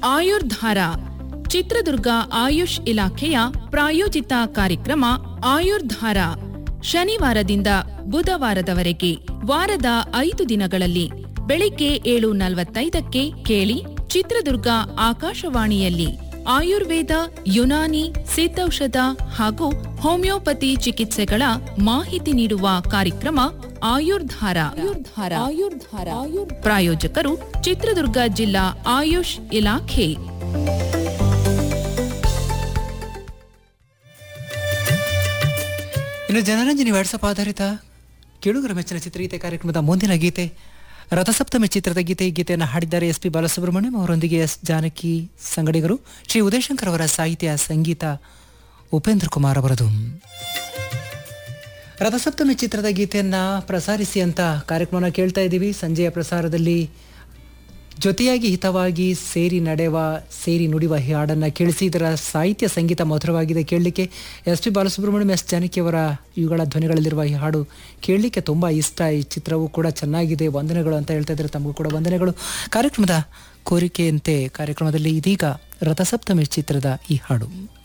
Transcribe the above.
ಆಯುರ್ಧಾರ ಚಿತ್ರದುರ್ಗ ಆಯುಷ್ ಇಲಾಖೆಯ ಪ್ರಾಯೋಜಿತ ಕಾರ್ಯಕ್ರಮ ಆಯುರ್ಧಾರ ಶನಿವಾರದಿಂದ ಬುಧವಾರದವರೆಗೆ ವಾರದ ಐದು ದಿನಗಳಲ್ಲಿ ಬೆಳಿಗ್ಗೆ ಏಳು ನಲವತ್ತೈದಕ್ಕೆ ಕೇಳಿ ಚಿತ್ರದುರ್ಗ ಆಕಾಶವಾಣಿಯಲ್ಲಿ ಆಯುರ್ವೇದ ಯುನಾನಿ ಸಿದ್ಧೌಷಧ ಹಾಗೂ ಹೋಮಿಯೋಪತಿ ಚಿಕಿತ್ಸೆಗಳ ಮಾಹಿತಿ ನೀಡುವ ಕಾರ್ಯಕ್ರಮ ಆಯುರ್ಧಾರ ಆಯುರ್ಧಾರ ಆಯುರ್ಧಾರ ಪ್ರಾಯೋಜಕರು ಚಿತ್ರದುರ್ಗ ಜಿಲ್ಲಾ ಆಯುಷ್ ಇಲಾಖೆ ಇನ್ನು ಜನರಂಜನಿ ವಾಟ್ಸಪ್ ಆಧಾರಿತ ಕೇಳುಗರ ಮೆಚ್ಚಿನ ಚಿತ್ರಗೀತೆ ಕಾರ್ಯಕ್ರಮದ ಮುಂದಿನ ಗೀತೆ ರಥಸಪ್ತಮಿ ಚಿತ್ರದ ಗೀತೆ ಈ ಗೀತೆಯನ್ನು ಹಾಡಿದ್ದಾರೆ ಎಸ್ ಪಿ ಬಾಲಸುಬ್ರಹ್ಮಣ್ಯಂ ಅವರೊಂದಿಗೆ ಎಸ್ ಜಾನಕಿ ಸಂಗಡಿಗರು ಶ್ರೀ ಉದಯಶಂಕರ್ ಅವರ ಸಾಹಿತ್ಯ ಸಂಗೀತ ಉಪೇಂದ್ರ ಕುಮಾರ್ ಅವರದು ರಥಸಪ್ತಮಿ ಚಿತ್ರದ ಗೀತೆಯನ್ನ ಪ್ರಸಾರಿಸಿ ಅಂತ ಕಾರ್ಯಕ್ರಮನ ಕೇಳ್ತಾ ಇದ್ದೀವಿ ಸಂಜೆಯ ಪ್ರಸಾರದಲ್ಲಿ ಜೊತೆಯಾಗಿ ಹಿತವಾಗಿ ಸೇರಿ ನಡೆವ ಸೇರಿ ನುಡಿವ ಈ ಹಾಡನ್ನು ಕೇಳಿಸಿ ಇದರ ಸಾಹಿತ್ಯ ಸಂಗೀತ ಮಧುರವಾಗಿದೆ ಕೇಳಲಿಕ್ಕೆ ಎಸ್ ಪಿ ಬಾಲಸುಬ್ರಹ್ಮಣ್ಯಂ ಎಸ್ ಜಾನಕಿಯವರ ಇವುಗಳ ಧ್ವನಿಗಳಲ್ಲಿರುವ ಈ ಹಾಡು ಕೇಳಲಿಕ್ಕೆ ತುಂಬ ಇಷ್ಟ ಈ ಚಿತ್ರವು ಕೂಡ ಚೆನ್ನಾಗಿದೆ ವಂದನೆಗಳು ಅಂತ ಹೇಳ್ತಾ ಇದ್ದಾರೆ ತಮಗೂ ಕೂಡ ವಂದನೆಗಳು ಕಾರ್ಯಕ್ರಮದ ಕೋರಿಕೆಯಂತೆ ಕಾರ್ಯಕ್ರಮದಲ್ಲಿ ಇದೀಗ ರಥಸಪ್ತಮಿ ಚಿತ್ರದ ಈ ಹಾಡು